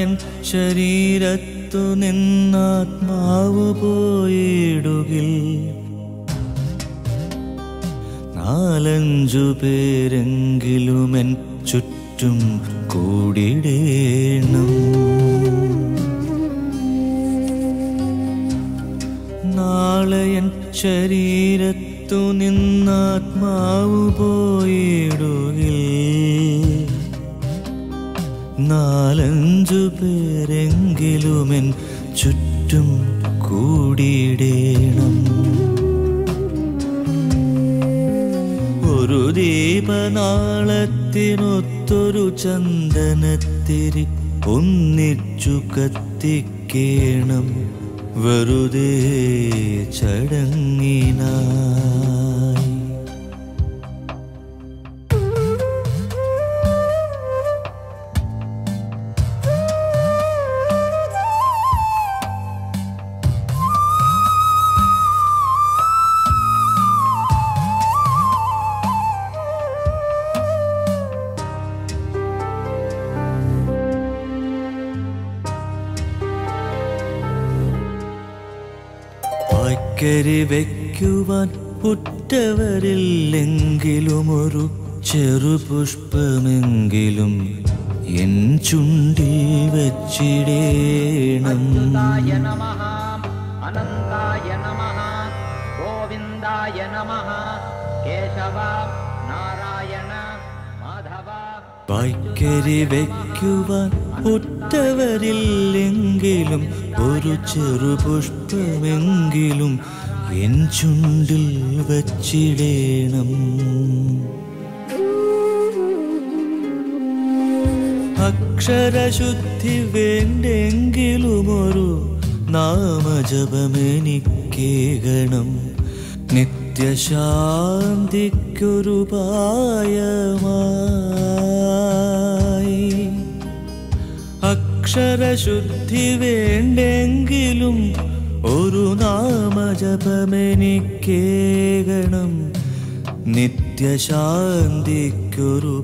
നാളെയൻ ശരീരത്തു നിന്നാത്മാവ് പോയിടുകിൽ നാലഞ്ചു പേരെങ്കിലുമെൻ ചുറ്റും കൂടിടേണം നാളെയൻ ശരീരത്തു നിന്നാത്മാവ് പോയിടുകിൽ നാലഞ്ചു പേരെങ്കിലുമെൻ ചുറ്റും കൂടിയിടേണം ഒരു ദീപനാളത്തിനൊത്തൊരു ചന്ദനത്തിരി ഒന്നിച്ചു കത്തിക്കേണം വെറുതെ ചടങ്ങിനായി വായ്ക്കരി വയ്ക്കുവാൻ ഉറ്റവരില്ലെങ്കിലും ഒരു ചെറുപുഷ്പമെങ്കിലും എൻ ചുണ്ടിൽ വച്ചിടേണം अच्युताय नमः अनन्ताय नमः गोविन्दाय नमः केशव नारायण माधव വായ്ക്കരി വയ്ക്കുവാൻ ഒറ്റവരില്ലെങ്കിലും ഒരു ചെറുപുഷ്പമെങ്കിലും എൻ ചുണ്ടിൽ വച്ചിടേണം അക്ഷരശുദ്ധി വേണ്ടെങ്കിലും ഒരു നാമജപമെനിക്കേകണം നിത്യശാന്തിക്കൊരു പായമായി അക്ഷരശുദ്ധി വേണ്ടെങ്കിലും ഒരു നാമജപമെനിക്കേകണം നിത്യശാന്തിക്കൊരു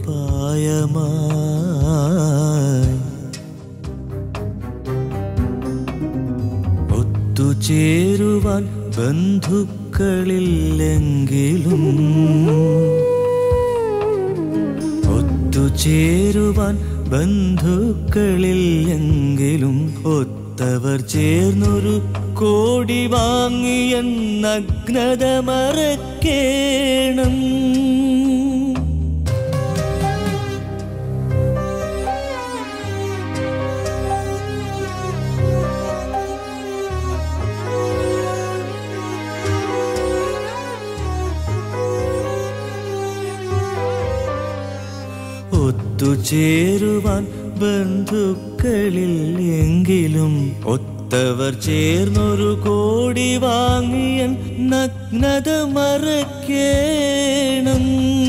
പായമായി ഒത്തുചേരുവാൻ ബന്ധുക്കളില്ലെങ്കിലും ഒത്തുചേരുവാൻ ബന്ധുക്കളില്ലെങ്കിലും ഒത്തവർ ചേർന്നൊരു കോടി വാങ്ങിയ നഗ്നത മറക്കേണം ഒത്തുചേരുവാൻ ബന്ധുക്കളിൽ എങ്കിലും ഒത്തവർ ചേർന്നൊരു കോടി വാങ്ങിയ നഗ്നത മറക്കേണം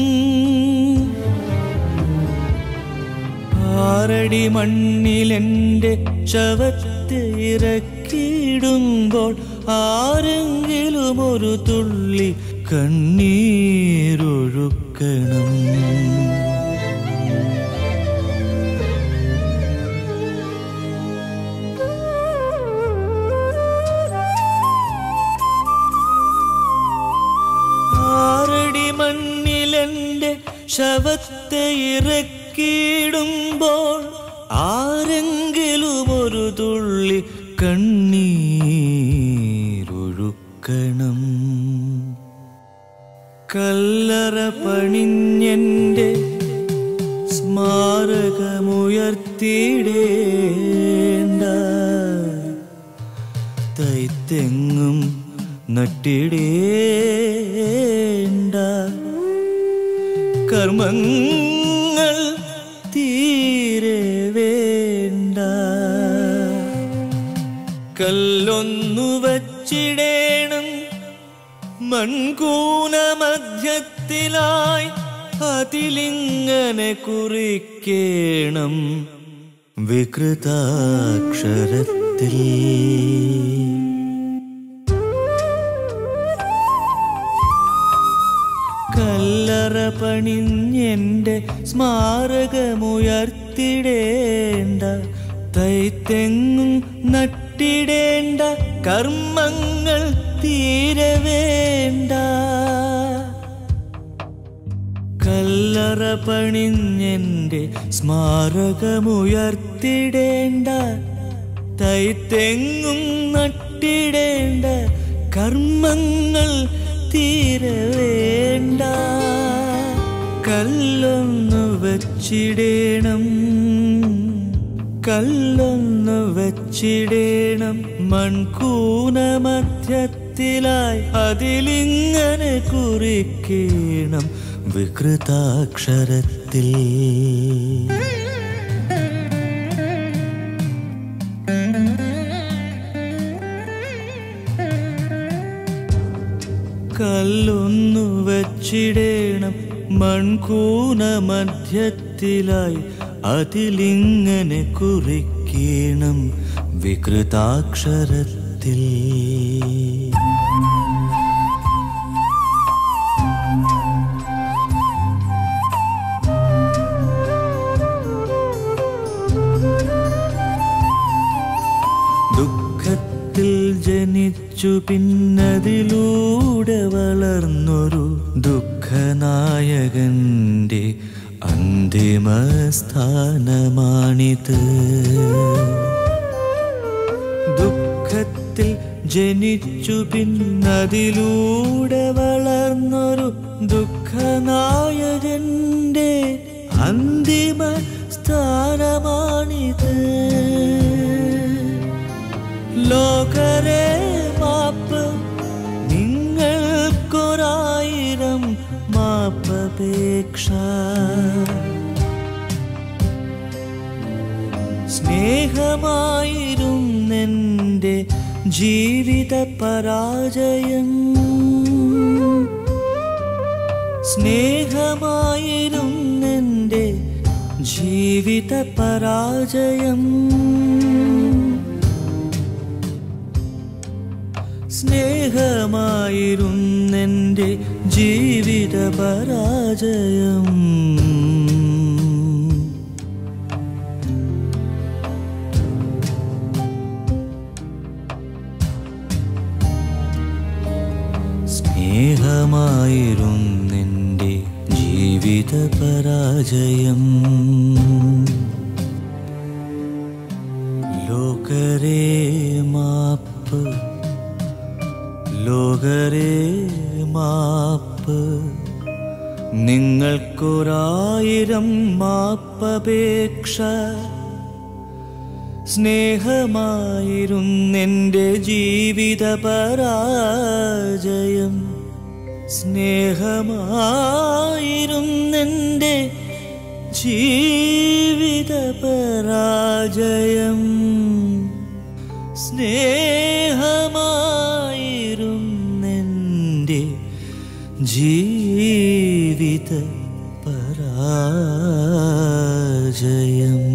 ആറടി മണ്ണിലെന്റെ ശവത്തെ ഇറക്കിയിടുമ്പോൾ ആരെങ്കിലും ഒരു തുള്ളി കണ്ണീരൊഴുക്കണം ആറടി മണ്ണിലെന്റെ ശവത്തെ ഇറക്കിയിടുമ്പോൾ ആരെങ്കിലും ഒരു തുള്ളി കണ്ണീരൊഴുക്കണം കല്ലറ പണിഞ്ഞെന്റെ സ്മാരകമുയർത്തിയിടേണ്ട തൈത്തെങ്ങും നട്ടിടേണ്ട കർമ്മങ്ങൾ തീരെ വേണ്ട കല്ലൊന്നു വച്ചിടേണം മൺകൂന മധ്യത്തിലായി അതിലിങ്ങനെ കുറിക്കേണം വികൃതാക്ഷരത്തിൽ കല്ലറ പണിഞ്ഞെന്റെ സ്മാരകമുയർത്തിടേണ്ട തൈത്തെങ്ങും നട്ടിടേണ്ട കർമ്മങ്ങൾ തീരെ വേണ്ട കല്ലറ പണിഞ്ഞെന്റെ സ്മാരകമുയർത്തിടേണ്ട തൈത്തെങ്ങും നട്ടിടേണ്ട കർമ്മങ്ങൾ തീരെ വേണ്ട കല്ലൊന്നു വച്ചിടേണം കല്ലൊന്നു വച്ചിടേണം മൺകൂന മധ്യത്തിലായി അതിലിങ്ങനെ കുറിക്കണം വികൃതാക്ഷരത്തിൽ കല്ലൊന്നു വച്ചിടേണം മൺകൂന മധ്യത്തിലായി അതിലിങ്ങനെ കുറിക്കണം വികൃതാക്ഷരത്തിൽ ദുഃഖത്തിൽ ജനിച്ചു പിന്നതിലൂടെ വളർന്നൊരു ദുഃഖനായകന്റെ അന്തിമ സ്ഥാനമാണിത് ദുഃഖത്തിൽ ജനിച്ചു പിന്നതിലൂടെ വളർന്നൊരു ദുഃഖനായകന്റെ അന്തിമ സ്ഥാനമാണിത് ലോകരെ മാപ്പ് നിങ്ങൾക്കൊരായിരം മാപ്പപേക്ഷ സ്നേഹമായിരുന്നെൻ്റെ ജീവിത പരാജയം സ്നേഹമായിരുന്നെൻ്റെ ജീവിത പരാജയം സ്നേഹമായിരുന്നെൻ്റെ ജീവിത പരാജയം സ്നേഹമായിരുന്നെൻ്റെ ജീവിത പരാജയം ലോകരേ മാപ്പ് ലോകരേ മാപ്പ് നിങ്ങൾക്കൊരായിരം മാപ്പപേക്ഷ സ്നേഹമായിരുന്നെൻ്റെ ജീവിത പരാജയം സ്നേഹമായിരുന്നെൻ്റെ ജീവിത പരാജയം സ്നേഹമായിരുന്നെൻ്റെ ജീവിത പരാജയം